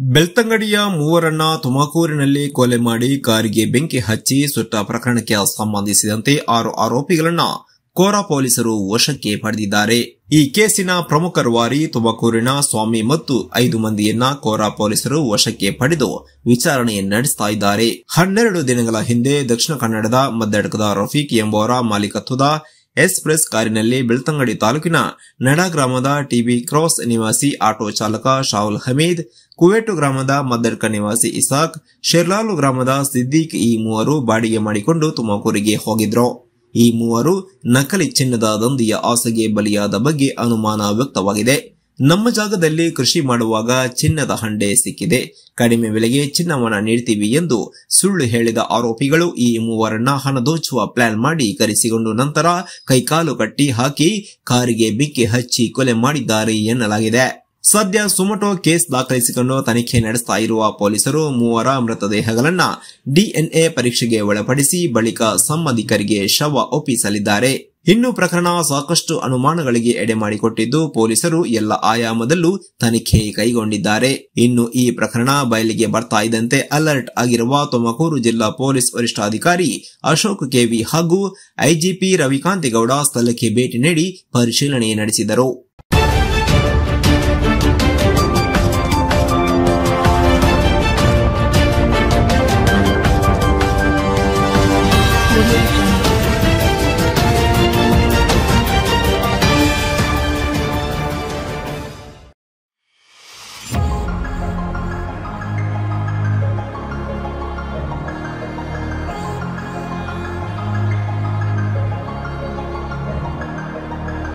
ಬೆಳ್ತಂಗಡಿಯ ಮೂವರನ್ನ ತುಮಕೂರಿನಲ್ಲಿ ಕೊಲೆ ಮಾಡಿ ಕಾರಿಗೆ ಬೆಂಕಿ ಹಚ್ಚಿ ಸುಟ್ಟ ಪ್ರಕರಣಕ್ಕೆ ಸಂಬಂಧಿಸಿದಂತೆ ಆರು ಆರೋಪಿಗಳನ್ನ ಕೋರಾ ಪೊಲೀಸರು ವಶಕ್ಕೆ ಪಡೆದಿದ್ದಾರೆ ಈ ಕೇಸಿನ ಪ್ರಮುಖ ರೂವಾರಿ ತುಮಕೂರಿನ ಸ್ವಾಮಿ ಮತ್ತು ಐದು ಮಂದಿಯನ್ನ ಕೋರಾ ಪೊಲೀಸರು ವಶಕ್ಕೆ ಪಡೆದು ವಿಚಾರಣೆ ನಡೆಸ್ತಾ ಇದ್ದಾರೆ ಹನ್ನೆರಡು ದಿನಗಳ ಹಿಂದೆ ದಕ್ಷಿಣ ಕನ್ನಡದ ಮದ್ದಡ್ಕದ ರಫೀಕ್ ಎಂಬುವರ ಮಾಲೀಕತ್ವದ ಎಕ್ಸ್ಪ್ರೆಸ್ ಕಾರಿನಲ್ಲಿ ಬೆಳ್ತಂಗಡಿ ತಾಲೂಕಿನ ನಡ ಗ್ರಾಮದ ಟಿಬಿ ಕ್ರಾಸ್ ನಿವಾಸಿ ಆಟೋ ಚಾಲಕ ಶಾಹುಲ್ ಹಮೀದ್ ಕುವೇಟು ಗ್ರಾಮದ ಮದ್ದಡ್ಕ ನಿವಾಸಿ ಇಸಾಕ್ ಶೆರ್ಲಾಲು ಗ್ರಾಮದ ಸಿದ್ದೀಕ್ ಈ ಮೂವರು ಬಾಡಿಗೆ ಮಾಡಿಕೊಂಡು ತುಮಕೂರಿಗೆ ಹೋಗಿದ್ರು ಈ ಮೂವರು ನಕಲಿ ಚಿನ್ನದ ದಂಧೆಯ ಆಸೆಗೆ ಬಲಿಯಾದ ಬಗ್ಗೆ ಅನುಮಾನ ವ್ಯಕ್ತವಾಗಿದೆ ನಮ್ಮ ಜಾಗದಲ್ಲಿ ಕೃಷಿ ಮಾಡುವಾಗ ಚಿನ್ನದ ಹಂಡೆ ಸಿಕ್ಕಿದೆ ಕಡಿಮೆ ಬೆಲೆಗೆ ಚಿನ್ನವನ್ನ ನೀಡ್ತೀವಿ ಎಂದು ಸುಳ್ಳು ಹೇಳಿದ ಆರೋಪಿಗಳು ಈ ಮೂವರನ್ನ ಹಣ ದೋಚುವ ಪ್ಲಾನ್ ಮಾಡಿ ಕರೆಸಿಕೊಂಡು ನಂತರ ಕೈಕಾಲು ಕಟ್ಟಿ ಹಾಕಿ ಕಾರಿಗೆ ಬಿಕ್ಕಿ ಹಚ್ಚಿ ಕೊಲೆ ಮಾಡಿದ್ದಾರೆ ಎನ್ನಲಾಗಿದೆ ಸದ್ಯ ಸುಮಟೋ ಕೇಸ್ ದಾಖಲಿಸಿಕೊಂಡು ತನಿಖೆ ನಡೆಸ್ತಾ ಇರುವ ಪೊಲೀಸರು ಮೂವರ ಮೃತದೇಹಗಳನ್ನ ಡಿಎನ್ಎ ಪರೀಕ್ಷೆಗೆ ಒಳಪಡಿಸಿ ಬಳಿಕ ಸಂಬಂಧಿಕರಿಗೆ ಶವ ಒಪ್ಪಿಸಲಿದ್ದಾರೆ ಇನ್ನು ಪ್ರಕರಣ ಸಾಕಷ್ಟು ಅನುಮಾನಗಳಿಗೆ ಎಡೆ ಮಾಡಿಕೊಟ್ಟಿದ್ದು ಪೊಲೀಸರು ಎಲ್ಲ ಆಯಾಮದಲ್ಲೂ ತನಿಖೆ ಕೈಗೊಂಡಿದ್ದಾರೆ ಇನ್ನು ಈ ಪ್ರಕರಣ ಬಯಲಿಗೆ ಬರ್ತಾ ಇದ್ದಂತೆ ಅಲರ್ಟ್ ಆಗಿರುವ ತುಮಕೂರು ಜಿಲ್ಲಾ ಪೊಲೀಸ್ ವರಿಷ್ಠಾಧಿಕಾರಿ ಅಶೋಕ್ ಕೆವಿ ಹಾಗೂ ಐಜಿಪಿ ರವಿಕಾಂತೇಗೌಡ ಸ್ಥಳಕ್ಕೆ ಭೇಟಿ ನೀಡಿ ಪರಿಶೀಲನೆ ನಡೆಸಿದರು